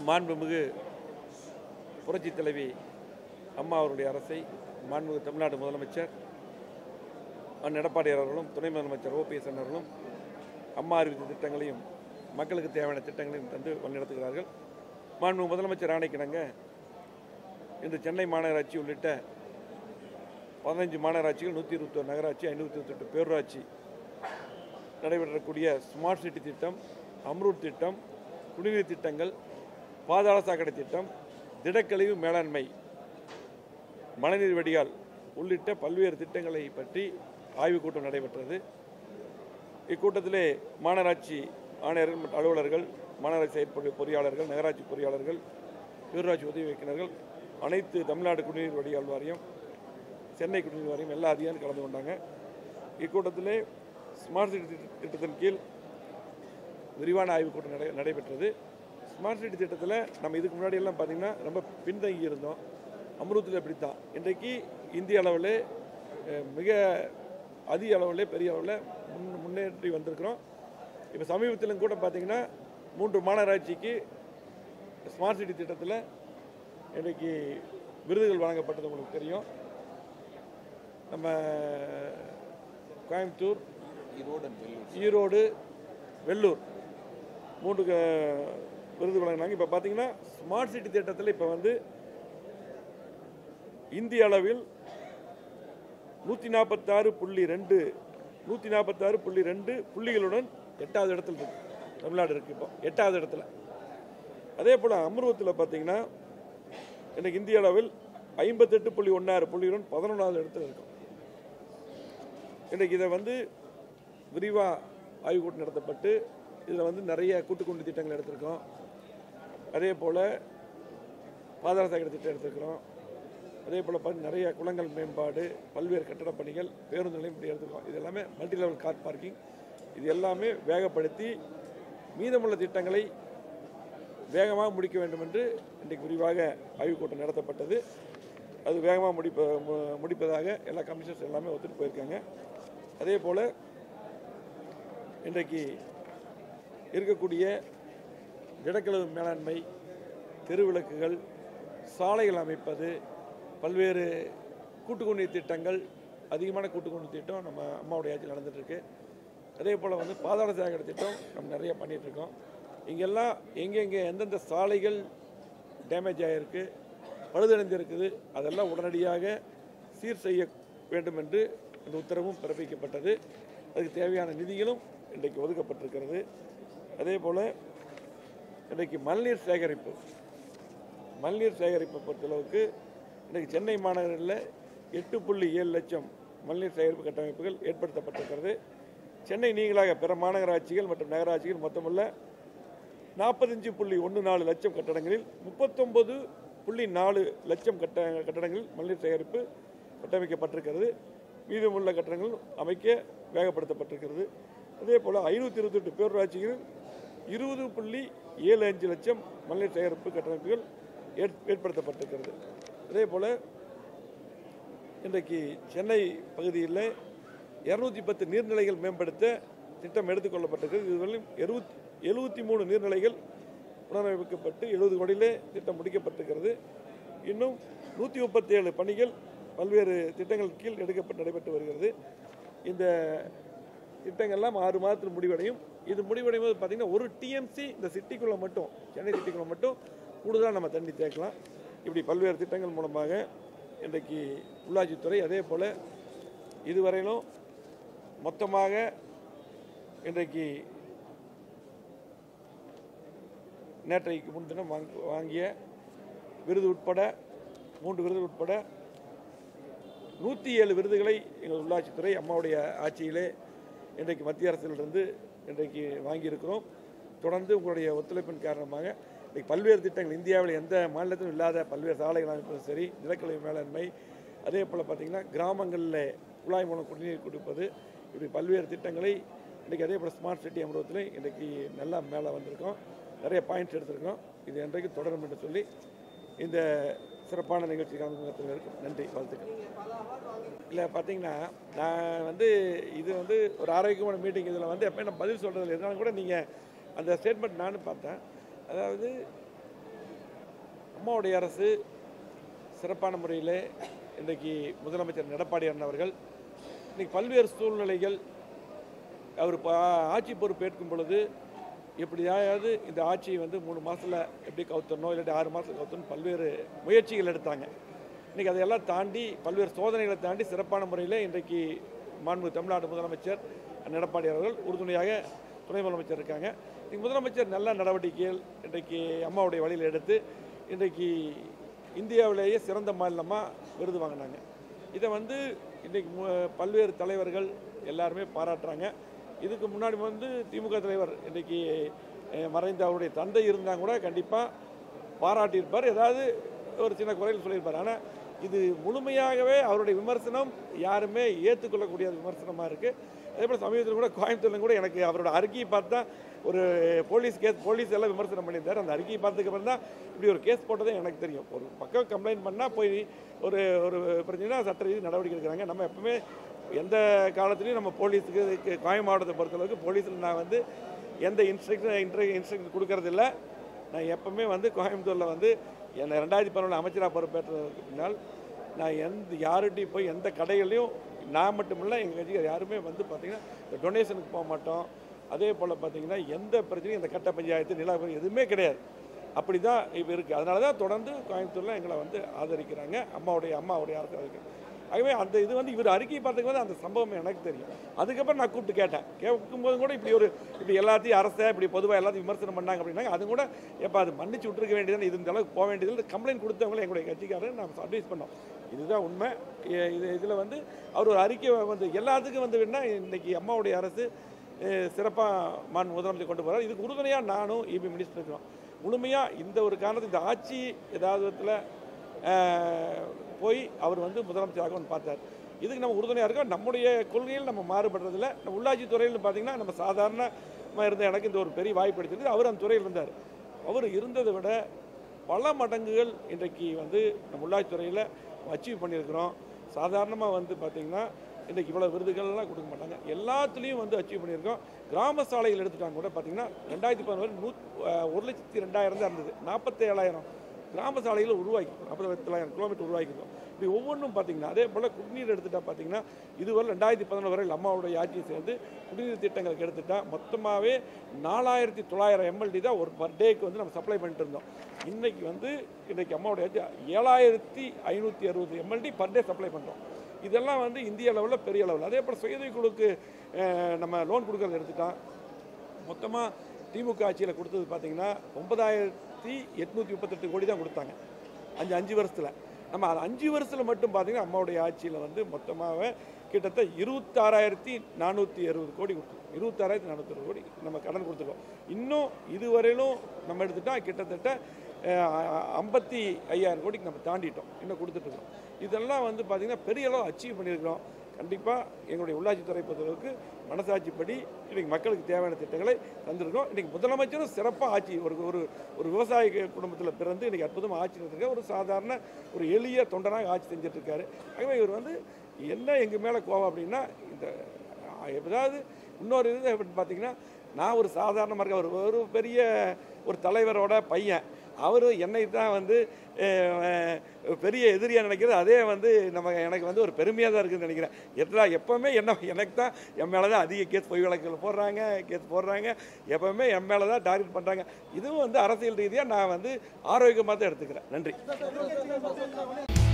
மாண்புமிகு புரட்சி தலைவி அம்மா அவருடைய அரசை மாண்புமிகு தமிழ்நாடு முதலமைச்சர் அண்ணன் எடப்பாடியார் அவர்களும் துணை முதலமைச்சர் ஓபிஎஸ் அவர்களும் அம்மா அறிவித்த திட்டங்களையும் மக்களுக்கு தேவையான திட்டங்களையும் தந்து வழிநடத்துகிறார்கள் மாண்புமிகு முதலமைச்சர் ஆணைக்கிணங்க இன்று சென்னை மாநகராட்சி உள்ளிட்ட பதினஞ்சு மாநகராட்சிகள் நூற்றி இருபத்தொரு நகராட்சி ஐநூற்றி இருபத்தெட்டு பேரூராட்சி நடைபெறக்கூடிய ஸ்மார்ட் சிட்டி திட்டம் அம்ரூட் திட்டம் குடிநீர் திட்டங்கள் பாதாள சாக்கடை திட்டம் திடக்கழிவு மேலாண்மை மழைநீர் வடிகால் உள்ளிட்ட பல்வேறு திட்டங்களை பற்றி ஆய்வுக் கூட்டம் நடைபெற்றது இக்கூட்டத்திலே மாநகராட்சி ஆணையர்கள் மற்றும் அலுவலர்கள் மாநகராட்சி செயற்பொறி பொறியாளர்கள் நகராட்சி பொறியாளர்கள் பேரூராட்சி உதவி இயக்குநர்கள் அனைத்து தமிழ்நாடு குடிநீர் வடிகால் வாரியம் சென்னை குடிநீர் வாரியம் எல்லா அதிகாரியும் கலந்து கொண்டாங்க இக்கூட்டத்திலே ஸ்மார்ட் சிட்டி திட்ட- திட்டத்தின் கீழ் விரிவான ஆய்வுக் கூட்டம் நடை நடைபெற்றது ஸ்மார்ட் சிட்டி திட்டத்தில் நம்ம இதுக்கு முன்னாடி எல்லாம் பார்த்தீங்கன்னா ரொம்ப பின்தங்கி இருந்தோம் அம்ருத்தில் இப்படித்தான் இன்றைக்கு இந்திய அளவில் அஹ், மிக அதிக அளவில் பெரிய அளவில் முன் முன்னேறி வந்திருக்கிறோம் இப்போ சமீபத்திலும் கூட பார்த்தீங்கன்னா மூன்று மாநகராட்சிக்கு ஸ்மார்ட் சிட்டி திட்டத்தில் இன்றைக்கு விருதுகள் வழங்கப்பட்டது உங்களுக்கு தெரியும் நம்ம கோயம்புத்தூர் ஈரோடு and வெள்ளூர் ஈரோடு வெள்ளூர் மூன்று க- விருது வழங்கினாங்க இப்போ பார்த்தீங்கன்னா ஸ்மார்ட் சிட்டி திட்டத்தில் இப்போ வந்து இந்திய அளவில் நூற்றி நாற்பத்தாறு புள்ளி ரெண்டு நூற்றி நாற்பத்தாறு புள்ளி ரெண்டு புள்ளிகளுடன் எட்டாவது இடத்துல இருக்கு தமிழ்நாடு இருக்கு இப்போ எட்டாவது இடத்துல அதே போல் அமர்வத்தில் பார்த்தீங்கன்னா இன்னைக்கு இந்திய அளவில் ஐம்பத்தெட்டு புள்ளி ஒன்றாறு புள்ளியுடன் பதினொன்றாவது இடத்துல இருக்கும் இன்றைக்கு இதை வந்து விரிவாக ஆய்வுக் கூட்டம் நடத்தப்பட்டு இதில் வந்து நிறைய கூட்டுக்குண்டு திட்டங்கள் எடுத்திருக்கோம் அதே போல் பாதாள சாக்கடை திட்டம் எடுத்திருக்கிறோம் அதே போல் பார்த்து நிறைய குளங்கள் மேம்பாடு பல்வேறு கட்டடப் பணிகள் பேருந்து நிலையம் இப்படி எடுத்திருக்கோம் இது எல்லாமே மல்டி லெவல் கார் பார்க்கிங் இது எல்லாமே வேகப்படுத்தி மீதமுள்ள திட்டங்களை வேகமாக முடிக்க வேண்டும் என்று இன்றைக்கு விரிவாக ஆய்வுக் கூட்டம் நடத்தப்பட்டது அது வேகமாக முடிப்ப மு- முடிப்பதாக எல்லா கமிஷனர்ஸ் எல்லாமே ஒத்துட்டு போயிருக்காங்க அதே போல் இன்றைக்கு இருக்கக்கூடிய திடக்கழிவு மேலாண்மை தெருவிளக்குகள் சாலைகள் அமைப்பது பல்வேறு கூட்டுக்குடிநீர் திட்டங்கள் அதிகமான கூட்டுக்குடிநீர் திட்டம் நம்ம அம்மாவுடைய ஆட்சியில் நடந்துட்டு இருக்கு அதே போல் வந்து பாதாள சாக்கடை திட்டம் நம்ம நிறைய பண்ணிட்டு இருக்கோம் இங்கெல்லாம் எங்கெங்கே எந்தெந்த சாலைகள் டேமேஜ் ஆகிருக்கு பழுதடைந்து இருக்குது அதெல்லாம் உடனடியாக சீர் செய்ய வேண்டும் என்று அந்த உத்தரவும் பிறப்பிக்கப்பட்டது அதுக்கு தேவையான நிதிகளும் இன்றைக்கு ஒதுக்கப்பட்டிருக்கிறது அதே போல் இன்றைக்கு மழைநீர் சேகரிப்பு மழைநீர் சேகரிப்பை பொறுத்தளவுக்கு இன்றைக்கு சென்னை மாநகரில் எட்டு புள்ளி ஏழு லட்சம் மழைநீர் சேகரிப்பு கட்டமைப்புகள் ஏற்படுத்தப்பட்டிருக்கிறது சென்னை நீங்களாக பிற மாநகராட்சிகள் மற்றும் நகராட்சிகள் மொத்தமுள்ள நாற்பத்தஞ்சு புள்ளி ஒன்று நாலு லட்சம் கட்டடங்களில் முப்பத்தொன்பது புள்ளி நாலு லட்சம் கட்ட கட்டடங்களில் மழைநீர் சேகரிப்பு கட்டமைக்கப்பட்டிருக்கிறது மீதமுள்ள கட்டடங்கள் அமைக்க வேகப்படுத்தப்பட்டிருக்கிறது அதே போல் ஐநூற்றி இருபத்தெட்டு பேரூராட்சிகளில் இருபது புள்ளி ஏழு அஞ்சு லட்சம் மழைநீர் சேகரிப்பு கட்டமைப்புகள் ஏற்- ஏற்படுத்தப்பட்டிருக்கிறது அதே போல் இன்றைக்கு சென்னை பகுதியில் இரநூத்தி பத்து நீர்நிலைகள் மேம்படுத்த திட்டம் எடுத்துக்கொள்ளப்பட்டிருக்கிறது இதுவரையும் எழுபத்தி எழுபத்தி மூணு நீர்நிலைகள் புனரமைக்கப்பட்டு எழுபது கோடியிலே திட்டம் முடிக்கப்பட்டிருக்கிறது இன்னும் நூற்றி முப்பத்தேழு பணிகள் பல்வேறு திட்டங்கள் கீழ் எடுக்கப்பட்டு நடைபெற்று வருகிறது இந்த திட்டங்கள்லாம் ஆறு மாதத்தில் முடிவடையும் இது முடிவடையும் போது பார்த்தீங்கன்னா ஒரு டிஎம்சி இந்த சிட்டிக்குள்ளே மட்டும் சென்னை சிட்டிக்குள்ளே மட்டும் கூடுதலாக நம்ம தண்ணி தேக்கலாம் இப்படி பல்வேறு திட்டங்கள் மூலமாக இன்றைக்கு உள்ளாட்சித்துறை அதே போல் இதுவரையிலும் மொத்தமாக இன்றைக்கு நேற்றைக்கு முன்தினம் வாங்க வாங்கிய விருது உட்பட மூன்று விருது உட்பட நூற்றி ஏழு விருதுகளை எங்கள் உள்ளாட்சித்துறை அம்மாவுடைய ஆட்சியிலே இன்றைக்கு மத்திய அரசிலிருந்து இன்றைக்கு வாங்கியிருக்கிறோம் தொடர்ந்து உங்களுடைய ஒத்துழைப்பின் காரணமாக இன்றைக்கு பல்வேறு திட்டங்கள் இந்தியாவில் எந்த மாநிலத்திலும் இல்லாத பல்வேறு சாலைகள் அமைப்பதும் சரி நிலக்கழிவு மேலாண்மை அதே போல் பார்த்திங்கன்னா கிராமங்களில் குழாய் மூலம் குடிநீர் கொடுப்பது இப்படி பல்வேறு திட்டங்களை இன்றைக்கி அதே போல் ஸ்மார்ட் சிட்டி அமர்வத்தில் இன்றைக்கி நல்லா மேலே வந்திருக்கோம் நிறைய பாயிண்ட்ஸ் எடுத்திருக்கோம் இது இன்றைக்கு தொடரும் என்று சொல்லி இந்த சிறப்பான நிகழ்ச்சி கலந்து நன்றி வாழ்த்துக்கள் இல்லை பார்த்தீங்கன்னா நான் வந்து இது வந்து ஒரு ஆரோக்கியமான மீட்டிங் இதில் வந்து எப்போ நான் பதில் சொல்கிறதுல இருந்தாலும் கூட நீங்கள் அந்த ஸ்டேட்மெண்ட் நானும் பார்த்தேன் அதாவது அம்மாவுடைய அரசு சிறப்பான முறையில் இன்றைக்கு முதலமைச்சர் எடப்பாடி அண்ணன் அவர்கள் இன்னைக்கு பல்வேறு சூழ்நிலைகள் அவர் பா- ஆட்சி பொறுப்பேற்கும் பொழுது எப்படியாவது இந்த ஆட்சியை வந்து மூணு மாசத்துல எப்படி கவுத்தரணும் இல்லாட்டி ஆறு மாதத்தில் கவுத்தணும் பல்வேறு முயற்சிகள் எடுத்தாங்க இன்றைக்கி அதையெல்லாம் தாண்டி பல்வேறு சோதனைகளை தாண்டி சிறப்பான முறையில் இன்றைக்கு மாண்பு தமிழ்நாடு முதலமைச்சர் அண்ணன் எடப்பாடி அவர்கள் உறுதுணையாக துணை முதலமைச்சர் இருக்காங்க இன்னைக்கு முதலமைச்சர் நல்ல நடவடிக்கைகள் இன்றைக்கு அம்மாவுடைய வழியில் எடுத்து இன்றைக்கு இந்தியாவிலேயே சிறந்த மாநிலமாக விருது வாங்கினாங்க இதை வந்து இன்றைக்கி மு- பல்வேறு தலைவர்கள் எல்லாருமே பாராட்டுறாங்க இதுக்கு முன்னாடி வந்து திமுக தலைவர் இன்றைக்கி அஹ், மறைந்த அவருடைய தந்தை இருந்தாங்க கூட கண்டிப்பாக பாராட்டியிருப்பார் ஏதாவது ஒரு சின்ன குறைகள் சொல்லியிருப்பார் ஆனால் இது முழுமையாகவே அவருடைய விமர்சனம் யாருமே ஏற்றுக்கொள்ளக்கூடிய விமர்சனமாக இருக்குது அதே போல் சமீபத்தில் கூட கோயம்புத்தூர்ல கூட எனக்கு அவரோட அறிக்கையை பார்த்தா ஒரு போலீஸ் கேஸ் போலீஸ் எல்லாம் விமர்சனம் பண்ணியிருந்தார் அந்த அறிக்கையை பார்த்ததுக்கு அப்புறம் தான் இப்படி ஒரு கேஸ் போட்டதே எனக்கு தெரியும் ஒரு பக்கம் கம்ப்ளைண்ட் பண்ணால் போய் ஒரு ஒரு பிரச்சனைனா சட்ட ரீதி நடவடிக்கை எடுக்கிறாங்க நம்ம எப்பவுமே எந்த காலத்துலையும் நம்ம போலீஸுக்கு இதுக்கு கோயம் மாவட்டத்தை பொறுத்தளவுக்கு போலீஸில் நான் வந்து எந்த இன்ஸ்ட்ரக்ஷன் இன்ட்ர இன்ஸ்ட்ரக்ஷன் கொடுக்கறதில்ல நான் எப்பவுமே வந்து கோயம்புத்தூரில் வந்து என்னை ரெண்டாயிரத்தி பதினொன்று அமைச்சராக பொறுப்பேற்றதுக்கு பின்னால் நான் எந்த யார்கிட்டையும் போய் எந்த கடைகளையும் நான் மட்டும் இல்லை எங்கள் கட்சிக்கார் யாருமே வந்து பார்த்தீங்கன்னா இந்த டொனேஷனுக்கு போக மாட்டோம் அதே போல் பார்த்தீங்கன்னா எந்த பிரச்சனையும் இந்த கட்ட பஞ்சாயத்து நில எதுவுமே கிடையாது அப்படி தான் இப்போ இருக்குது அதனால தான் தொடர்ந்து கோயம்புத்தூரில் எங்களை வந்து ஆதரிக்கிறாங்க அம்மாவுடைய அம்மாவுடைய அரசு ஆதரிக்கிறாங்க ஆகவே அந்த இது வந்து இவர் அறிக்கை பார்த்ததுக்கு வந்து அந்த சம்பவம் எனக்கு தெரியும் அதுக்கப்புறம் நான் கூப்பிட்டு கேட்டேன் கேட்கும்போது கூட இப்படி ஒரு இப்படி எல்லாத்தையும் அரசை இப்படி பொதுவாக எல்லாத்தையும் விமர்சனம் பண்ணாங்க அப்படின்னாங்க அது கூட எப்போ அது மன்னிச்சு விட்டுருக்க வேண்டியது இது இந்த அளவுக்கு போக வேண்டியது கம்ப்ளைண்ட் கொடுத்தவங்களே எங்களுடைய கட்சிக்காரர் நாம் அட்வைஸ் பண்ணோம் இதுதான் உண்மை இ- இது இதில் வந்து அவர் ஒரு அறிக்கை வந்து எல்லாத்துக்கும் வந்து வேணா இன்னைக்கு அம்மாவுடைய அரசு சிறப்பாக மான் முதலமைச்சர் கொண்டு போகிறார் இதுக்கு உறுதுணையாக நானும் இபி மினிஸ்டர் இருக்கிறோம் முழுமையாக இந்த ஒரு காரணத்தை இந்த ஆட்சி ஏதாவது விதத்தில் அஹ், போய் அவர் வந்து முதலமைச்சராக வந்து பார்த்தார் இதுக்கு நம்ம உறுதுணையாக இருக்கோம் நம்முடைய கொள்கையில் நம்ம மாறுபடுறதில்ல நம்ம உள்ளாட்சி துறையில் பார்த்தீங்கன்னா நம்ம சாதாரணமாக இருந்த எனக்கு இந்த ஒரு பெரிய வாய்ப்பு கிடைச்சது அவர் அந்த துறையில் இருந்தார் அவர் இருந்ததை விட பல மடங்குகள் இன்றைக்கு வந்து நம்ம உள்ளாட்சி துறையில் அச்சீவ் பண்ணியிருக்கிறோம் சாதாரணமாக வந்து பார்த்திங்கன்னா இன்றைக்கு இவ்வளோ விருதுகள்லாம் கொடுக்க மாட்டாங்க எல்லாத்துலேயும் வந்து அச்சீவ் பண்ணியிருக்கோம் கிராம சாலைகள் எடுத்துட்டாங்க கூட பார்த்தீங்கன்னா ரெண்டாயிரத்தி பதினொன்று நூ அஹ் ஒரு லட்சத்தி ரெண்டாயிரம் தான் இருந்தது நாற்பத்தேழாயிரம் கிராம சாலைகளை உருவாக்கி நாற்பத்தி தொள்ளாயிரம் கிலோமீட்டர் உருவாக்கிருக்கோம் இப்படி ஒவ்வொன்றும் பார்த்தீங்கன்னா அதே போல் குடிநீர் எடுத்துட்டா பார்த்தீங்கன்னா இதுவரை ரெண்டாயிரத்தி பதினொன்று வரையில் அம்மாவுடைய ஆட்சியை சேர்ந்து குடிநீர் திட்டங்களுக்கு எடுத்துட்டா மொத்தமாகவே நாலாயிரத்தி தொள்ளாயிரம் எம்எல்டி தான் ஒரு பர் டேக்கு வந்து நம்ம சப்ளை பண்ணிட்டு இருந்தோம் இன்னைக்கு வந்து இன்னைக்கு அம்மாவுடைய ஆட்சி ஏழாயிரத்தி ஐநூற்றி அறுபது எம்எல்டி பர் டே சப்ளை பண்ணுறோம் இதெல்லாம் வந்து இந்திய அளவில் பெரிய அளவில் அதே போல் சுயதொழில் குழுக்கு அஹ், நம்ம லோன் கொடுக்கறத எடுத்துட்டான் மொத்தமாக திமுக ஆட்சியில் கொடுத்தது பார்த்தீங்கன்னா ஒன்பதாயிரத்தி எட்நூற்றி முப்பத்தெட்டு கோடி தான் கொடுத்தாங்க அஞ்சு அஞ்சு வருஷத்தில் நம்ம அது அஞ்சு வருஷத்தில் மட்டும் பார்த்தீங்கன்னா அம்மாவுடைய ஆட்சியில் வந்து மொத்தமாக கிட்டத்தட்ட இருபத்தாறாயிரத்தி நானூற்றி அறுபது கோடி கொடுத்தோம் இருபத்தாறாயிரத்தி நானூற்றி அறுபது கோடி நம்ம கடன் கொடுத்துருக்கோம் இன்னும் இதுவரையிலும் நம்ம எடுத்துட்டா கிட்டத்தட்ட ஐம்பத்தி ஐயாயிரம் கோடிக்கு நம்ம தாண்டிட்டோம் இன்னும் கொடுத்துட்ருக்கோம் இதெல்லாம் வந்து பார்த்திங்கன்னா பெரிய அளவு அச்சீவ் பண்ணியிருக்கிறோம் கண்டிப்பாக எங்களுடைய உள்ளாட்சித்துறை பொறுத்தளவுக்கு மனசாட்சிப்படி இன்றைக்கி மக்களுக்கு தேவையான திட்டங்களை தந்திருக்கோம் இன்றைக்கி முதலமைச்சரும் சிறப்பாக ஆட்சி ஒரு ஒரு ஒரு விவசாய குடும்பத்தில் பிறந்து இன்றைக்கி அற்புதமாக ஆட்சி நடத்திருக்க ஒரு சாதாரண ஒரு எளிய தொண்டனாக ஆட்சி செஞ்சுட்டு இருக்காரு ஆகவே இவர் வந்து என்ன எங்கள் மேலே கோவம் அப்படின்னா இந்த ஏதாவது இன்னொரு இது எப்படின்னு பார்த்தீங்கன்னா நான் ஒரு சாதாரணமாக இருக்க ஒரு ஒரு பெரிய ஒரு தலைவரோட பையன் அவர் என்னை தான் வந்து அஹ், அஹ், பெரிய எதிரியாக நினைக்கிறது அதே வந்து நம்ம எனக்கு வந்து ஒரு பெருமையாக தான் இருக்குதுன்னு நினைக்கிறேன் எத்தனை எப்போவுமே என்ன எனக்கு தான் என் மேலே தான் அதிக கேஸ் பொய் வழக்குகள் போடுறாங்க கேஸ் போடுறாங்க எப்போவுமே என் மேலே தான் டார்கெட் பண்ணுறாங்க இதுவும் வந்து அரசியல் ரீதியாக நான் வந்து ஆரோக்கியமாக தான் எடுத்துக்கிறேன் நன்றி